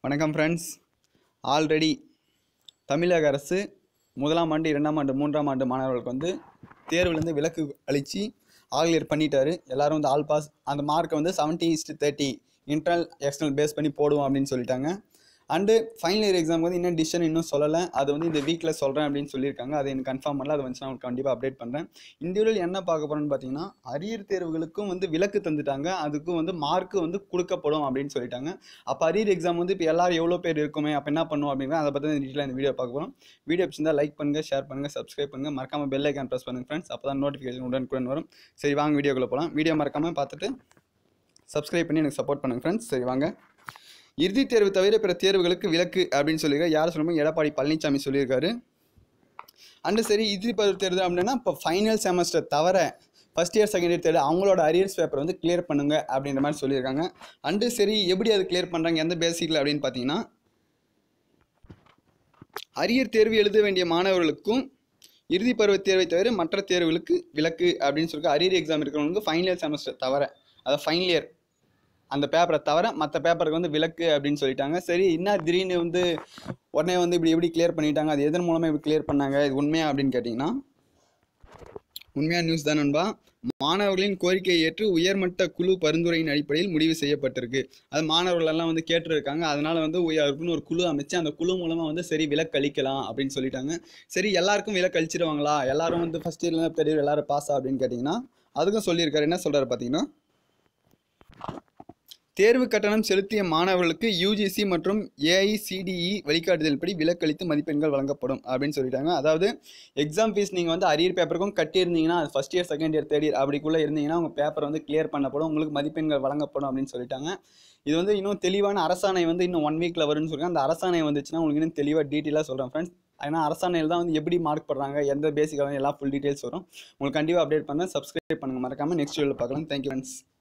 வணக்கம் friends already தமிழக அரசு முதலாம் ஆண்டு இரண்டாம் ஆண்டு மூன்றாம் ஆண்டு மாணவர்களுக்கு வந்து தேர்வுலேருந்து விலக்கு அளித்து ஆகிலியர் பண்ணிட்டாரு எல்லாரும் வந்து ஆல் பாஸ் அந்த மார்க்கை வந்து seventy is to thirty internal external base பண்ணி போடுவோம் அப்படின்னு சொல்லிட்டாங்க அண்டு ஃபைனல் இயர் எக்ஸாம் வந்து இன்னும் டிசிஷன் இன்னும் சொல்லலை அது வந்து இந்த வீக்கில் சொல்கிறேன் அப்படின்னு சொல்லியிருக்காங்க அதை எனக்கு கன்ஃபார்ம் பண்ணல அது வந்துச்சு நான் உங்களுக்கு கண்டிப்பாக அப்டேட் பண்ணுறேன் இந்த வீடியோவில் என்ன பார்க்க போகிறோன்னு பார்த்தீங்கன்னா அரியர் தேர்வுகளுக்கும் வந்து விலக்கு தந்துட்டாங்க அதுக்கும் வந்து மார்க்கு வந்து கொடுக்கப்படும் அப்படின்னு சொல்லிட்டாங்க அப்போ அரியர் எக்ஸாம் வந்து இப்போ எல்லாரும் எவ்வளோ பேர் இருக்குமே அப்போ என்ன பண்ணுவோம் அப்படின்னா அதை பற்றி டீட்டெயில் இந்த வீடியோ பார்க்க போகிறோம் வீடியோ பிடிச்சிருந்தா லைக் பண்ணுங்கள் ஷேர் பண்ணுங்கள் சப்ஸ்கிரைப் பண்ணுங்கள் மறக்காம பெல் ஐக்கான் ப்ரெஸ் பண்ணுங்கள் ஃப்ரெண்ட்ஸ் அப்போ தான் நோட்டிஃபிகேஷன் உடனுக்குடன் வரும் சரி வாங்க வீடியோக்குள்ளே போகலாம் வீடியோ மறக்காமல் பார்த்துட்டு சப்ஸ்கிரைப் பண்ணி எனக்கு சப்போர்ட் பண்ணுங்கள் ஃப்ரெண்ட்ஸ் சரி வாங்க இறுதித் தேர்வு தவிர பிற தேர்வுகளுக்கு விலக்கு அப்படின்னு சொல்லியிருக்காரு யார் சொல்லும்போது எடப்பாடி பழனிசாமி சொல்லியிருக்காரு அண்டு சரி இறுதி பருவ தேர்வு அப்படின்னா இப்போ ஃபைனல் செமஸ்டர் தவிர ஃபஸ்ட் இயர் செகண்ட் இயர் தேர்வு அவங்களோட அரியர்ஸ் பேப்பர் வந்து கிளியர் பண்ணுங்க அப்படின்ற மாதிரி சொல்லியிருக்காங்க அண்டு சரி எப்படி அது கிளியர் பண்ணுறாங்க எந்த பேசிக்கில் அப்படின்னு பார்த்தீங்கன்னா அரியர் தேர்வு எழுத வேண்டிய மாணவர்களுக்கும் இறுதி பருவ தேர்வை தவிர மற்ற தேர்வுகளுக்கு விலக்கு அப்படின்னு சொல்லி அரியர் எக்ஸாம் இருக்கிறவங்களுக்கு ஃபைனல் செமஸ்டர் தவிர அதாவது ஃபைனல் இயர் அந்த பேப்பரை தவிர மற்ற பேப்பருக்கு வந்து விலக்கு அப்படின்னு சொல்லிட்டாங்க சரி என்ன திடீர்னு வந்து உடனே வந்து இப்படி எப்படி கிளியர் பண்ணிட்டாங்க அது எதன் மூலமாக இப்படி கிளியர் பண்ணாங்க இது உண்மையா அப்படின்னு கேட்டிங்கன்னா உண்மையான நியூஸ் தான் நண்பா மாணவர்களின் கோரிக்கையை ஏற்று உயர்மட்ட குழு பரிந்துரையின் அடிப்படையில் முடிவு செய்யப்பட்டிருக்கு அது மாணவர்கள் எல்லாம் வந்து கேட்டிருக்காங்க அதனால வந்து உயர்வுன்னு ஒரு குழு அமைச்சு அந்த குழு மூலமாக வந்து சரி விலக்கு அளிக்கலாம் அப்படின்னு சொல்லிட்டாங்க சரி எல்லாருக்கும் விலக்கு அளிச்சிடுவாங்களா எல்லாரும் வந்து ஃபஸ்ட் இயர்ல பெரிய எல்லாரும் பாஸ் அப்படின்னு கேட்டிங்கன்னா அதுக்கும் சொல்லியிருக்காரு என்ன சொல்றாரு பார்த்தீங்கன்னா தேர்வு கட்டணம் செலுத்திய மாணவர்களுக்கு யூஜிசி மற்றும் ஏஐசிடிஇ வழிகாட்டுதல்படி விலக்களித்து மதிப்பெண்கள் வழங்கப்படும் அப்படின்னு சொல்லிட்டாங்க அதாவது எக்ஸாம் ஃபீஸ் நீங்கள் வந்து அரியர் பேப்பருக்கும் கட்டியிருந்தீங்கன்னா அது first year second year third year அப்படிக்குள்ளே இருந்தீங்கன்னா உங்கள் பேப்பர் வந்து கிளியர் பண்ணப்படும் உங்களுக்கு மதிப்பெண்கள் வழங்கப்படும் அப்படின்னு சொல்லிட்டாங்க இது வந்து இன்னும் தெளிவான அரசாணை வந்து இன்னும் ஒன் வீக்கில் வரும்னு சொல்லியிருக்காங்க அந்த அரசாணை வந்துச்சுன்னா உங்களுக்கு இன்னும் தெளிவாக டீட்டெயிலாக சொல்கிறேன் ஃப்ரெண்ட்ஸ் ஏன்னா அரசாணையில் தான் வந்து எப்படி மார்க் பண்ணுறாங்க எந்த பேசிக்காக எல்லாம் ஃபுல் டீட்டெயில்ஸ் வரும் உங்களுக்கு கண்டிப்பாக அப்டேட் பண்ணேன் சப்ஸ்கிரைப் பண்ணுங்கள் மறக்காமல் நெக்ஸ்ட் வீடியோவில் பார்க்கலாம் தேங்க்யூ ஃப்ரெண்ட்ஸ்